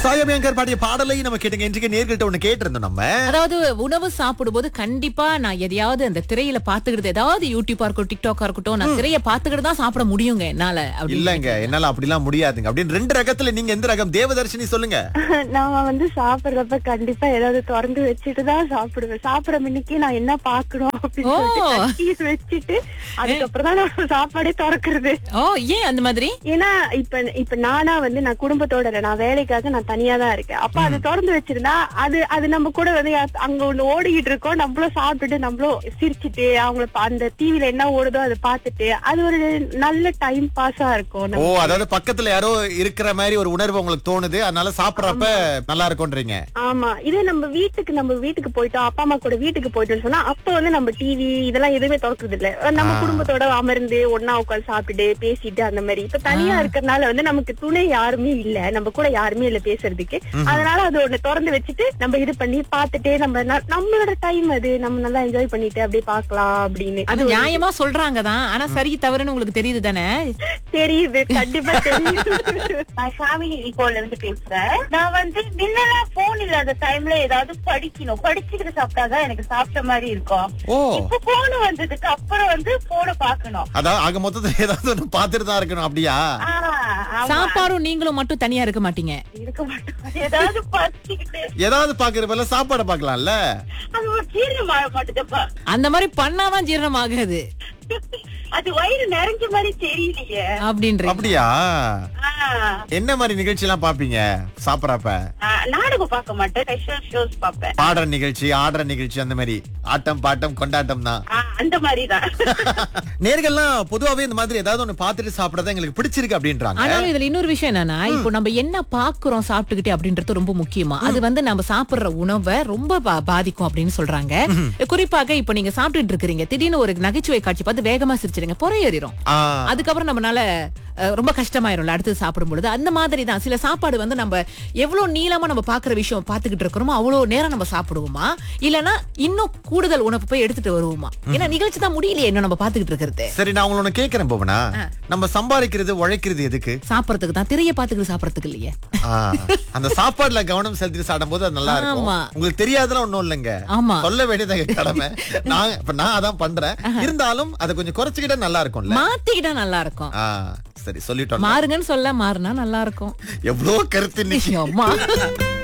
சாயபியங்கர் பாடிய பாடலை நம்ம கேட்டுங்க இன்றைக்கு நேர்கள்ட்ட ஒண்ணு கேட்டிருந்தோம் நம்ம அதாவது உணவு சாப்பிடும்போது கண்டிப்பா நான் எதையாவது அந்த திரையில பாத்துக்கிட்டு ஏதாவது யூடியூபா இருக்கட்டும் டிக்டாக்கா இருக்கட்டும் நான் திரைய பாத்துக்கிட்டு தான் சாப்பிட முடியுங்க என்னால அப்படி இல்லங்க என்னால அப்படிலாம் முடியாதுங்க அப்படின்னு ரெண்டு ரகத்துல நீங்க எந்த ரகம் தேவதர்ஷினி சொல்லுங்க நான் வந்து சாப்பிடுறப்ப கண்டிப்பா ஏதாவது திறந்து வச்சுட்டு தான் சாப்பிடுவேன் சாப்பிட முன்னுக்கே நான் என்ன பாக்கணும் அப்படின்னு ஓ. சொல்லிட்டு கட்டி வச்சுட்டு அதுக்கப்புறம் தான் நான் சாப்பாடே திறக்கிறது ஓ ஏன் அந்த மாதிரி ஏன்னா இப்ப இப்ப நானா வந்து நான் குடும்பத்தோட இல்ல நான் வேலைக்காக நான் தனியா தான் இருக்கேன் அப்ப அது திறந்து வச்சிருந்தா அது அது நம்ம கூட வந்து யா- அங்க ஒண்ணு ஓடிக்கிட்டு இருக்கோம் நம்மளும் சாப்பிட்டுட்டு நம்மளும் சிரிச்சிட்டு அவங்கள பா- அந்த டிவில என்ன ஓடுதோ அதை பார்த்துட்டு அது ஒரு நல்ல டைம் பாஸா இருக்கும் ஓ நம்ம. அதாவது பக்கத்துல யாரோ இருக்கிற மாதிரி ஒரு உணர்வு உங்களுக்கு தோணுது அதனால சாப்பிடறப்ப நல்லா இருக்கும்ன்றீங்க ஆமா இதே நம்ம வீட்டுக்கு நம்ம வீட்டுக்கு போயிட்டோம் அப்பா அம்மா கூட வீட்டுக்கு போயிட்டோம்னு சொன்னா அப்ப வந்து நம்ம டிவி இதெல்லாம் எதுவுமே திறக்கிறது இல்ல நம்ம ஆ. குடும்பத்தோட அமர்ந்து ஒன்னா உட்காந்து சாப்பிட்டு பேசிட்டு அந்த மாதிரி இப்ப தனியா இருக்கறனால வந்து நமக்கு துணை யாருமே இல்ல நம்ம கூட யாருமே இல்ல பேசுறதுக்கு அதனால அது ஒண்ணு திறந்து வச்சுட்டு நம்ம இது பண்ணி பார்த்துட்டே நம்ம ந- நம்மளோட டைம் அது நம்ம நல்லா என்ஜாய் பண்ணிட்டு அப்படியே பார்க்கலாம் அப்படின்னு அது அது ஒரு- நியாயமா சொல்றாங்க தான் ஆனா சரி தவறுன்னு உங்களுக்கு தெரியுது தானே தெரியுது கண்டிப்பா தெரியுது நான் ஷாமினி ஈகோல இருந்து பேசுறேன் நான் வந்து முன்னெல்லாம் போன் இல்லாத டைம்ல ஏதாவது படிக்கணும் படிச்சுக்கிட்டு சாப்பிட்டாதான் எனக்கு சாப்பிட்ட மாதிரி இருக்கும் ஓ இப்ப போன் வந்ததுக்கு அப்புறம் வந்து போன பாக்கணும் அதாவது ஆக மொத்தத்துல ஏதாவது ஒண்ணு பாத்துட்டு தான் இருக்கணும் அப்படியா சாப்பாடும் நீங்களும் மட்டும் தனியா இருக்க மாட்டீங்க இருக்க மாட்டோம் ஏதாவது படிச்சுக்கிட்டு ஏதாவது பாக்குறப்ப சாப்பாடை பாக்கலாம்ல அது ஒரு ஜீரணம் ஆக மாட்டேதுப்பா அந்த மாதிரி பண்ணாதான் ஜீரணம் ஆகாது அது வயிறு நிறைஞ்ச மாதிரி தெரியலையே அப்படின்றீங்க அப்படியா ஆஹ் என்ன மாதிரி நிகழ்ச்சி எல்லாம் பாப்பீங்க சாப்பிடறப்ப ஆஹ் நாடகம் பார்க்க மாட்டேன் ஸ்பெஷல் ஷோஸ் பார்ப்பேன் பாடுற நிகழ்ச்சி ஆடுற நிகழ்ச்சி அந்த மாதிரி ஆட்டம் பாட்டம் கொண்டாட்டம் தான் ஆஹ் அந்த மாதிரிதான் நேர்கள்லாம் பொதுவாவே இந்த மாதிரி ஏதாவது ஒண்ணு பாத்துட்டு சாப்பிடறதா எங்களுக்கு பிடிச்சிருக்கு அப்படின்றாங்க ஆனாலும் இதுல இன்னொரு விஷயம் என்னன்னா இப்போ நம்ம என்ன பாக்குறோம் சாப்பிட்டுக்கிட்டே அப்படின்றது ரொம்ப முக்கியமா அது வந்து நம்ம சாப்பிடுற உணவை ரொம்ப பா- பாதிக்கும் அப்படின்னு சொல்றாங்க குறிப்பாக இப்போ நீங்க சாப்பிட்டுட்டு இருக்கீங்க திடீர்னு ஒரு நகைச்சுவை காட்சி பார்த்து வேகமா சிரிச்சிருங்க புறையேறிடும் ஆ, அதுக்கப்புறம் நம்மனால அஹ், ரொம்ப கஷ்டமாயிரும்ல அடுத்து சாப்பிடும் பொழுது அந்த மாதிரி தான் சில சாப்பாடு வந்து நம்ம எவ்வளவு நீளமா நம்ம பாக்குற விஷயம் பாத்துக்கிட்டு இருக்கிறோமோ அவ்வளவு நேரம் நம்ம சாப்பிடுவோமா இல்லனா இன்னும் கூடுதல் உணவு போய் எடுத்துட்டு வருவோமா ஏன்னா நிகழ்ச்சி தான் முடியலையே இன்னும் நம்ம பாத்துக்கிட்டு இருக்கிறது சரி நான் உங்களை ஒண்ணு கேக்குறேன் போவனா நம்ம சம்பாதிக்கிறது உழைக்கிறது எதுக்கு சாப்பிடறதுக்கு தான் திரைய பாத்துக்கிட்டு சாப்பிடறதுக்கு இல்லையே ஆ, அந்த சாப்பாடுல கவனம் செலுத்தி சாப்பிடும் போது அது நல்லா இருக்கும் ஆமா. உங்களுக்கு தெரியாதெல்லாம் ஒண்ணும் இல்லைங்க ஆமா. சொல்ல வேண்டியது எங்க கடமை நான் இப்ப நான் அதான் பண்றேன் இருந்தாலும் அதை கொஞ்சம் குறைச்சுக்கிட்டா நல்லா இருக்கும்ல மாத்திக்கிட்டா நல்லா இருக்கும் ஆ, சரி சொல்லிட்டோம் மாறுங்கன்னு சொல்ல மாறுனா நல்லா இருக்கும் எவ்வளவு கருத்து இன்னைக்கு அம்மா